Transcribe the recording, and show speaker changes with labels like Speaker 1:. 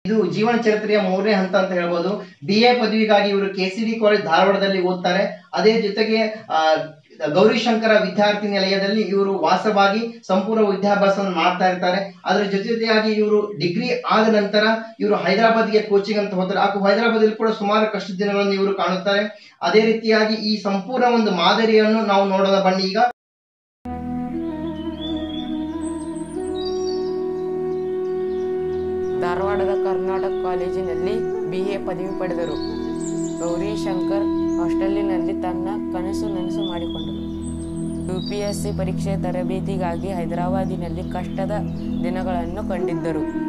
Speaker 1: ಇದು ಜೀವನ ಚರಿತ್ರೆಯ ಮೂರನೇ ಹಂತ ಅಂತ ಹೇಳ್ಬೋದು ಬಿ ಎ ಪದವಿಗಾಗಿ ಇವರು ಕೆ ಸಿ ಡಿ ಕಾಲೇಜ್ ಧಾರವಾಡದಲ್ಲಿ ಓದ್ತಾರೆ ಅದೇ ಜೊತೆಗೆ ಆ, ಗೌರಿಶಂಕರ ವಿದ್ಯಾರ್ಥಿ ನಿಲಯದಲ್ಲಿ ಇವರು ವಾಸವಾಗಿ ಸಂಪೂರ್ಣ ವಿದ್ಯಾಭ್ಯಾಸವನ್ನು ಮಾಡ್ತಾ ಇರ್ತಾರೆ ಅದರ ಜೊತೆ ಜೊತೆಯಾಗಿ ಇವರು ಡಿಗ್ರಿ ಆದ ನಂತರ ಇವರು ಹೈದರಾಬಾದ್ಗೆ ಕೋಚಿಂಗ್ ಅಂತ ಹೋಗ್ತಾರೆ ಹಾಗೂ ಹೈದರಾಬಾದಲ್ಲಿ ಕೂಡ ಸುಮಾರು ಕಷ್ಟ ದಿನಗಳನ್ನು ಇವರು ಕಾಣುತ್ತಾರೆ ಅದೇ ರೀತಿಯಾಗಿ ಈ ಸಂಪೂರ್ಣ ಒಂದು ಮಾದರಿಯನ್ನು ನಾವು ನೋಡೋಣ ಬನ್ನಿ ಈಗ
Speaker 2: ಧಾರವಾಡದ ಕರ್ನಾಟಕ ಕಾಲೇಜಿನಲ್ಲಿ ಬಿ ಎ ಪದವಿ ಪಡೆದರು ಗೌರಿ ಶಂಕರ್ ಹಾಸ್ಟೆಲಿನಲ್ಲಿ ತನ್ನ ಕನಸು ನನಸು ಮಾಡಿಕೊಂಡರು ಯು ಪಿ ಎಸ್ ಸಿ ಪರೀಕ್ಷೆ ತರಬೇತಿಗಾಗಿ ಹೈದರಾಬಾದಿನಲ್ಲಿ ಕಷ್ಟದ ದಿನಗಳನ್ನು ಕಂಡಿದ್ದರು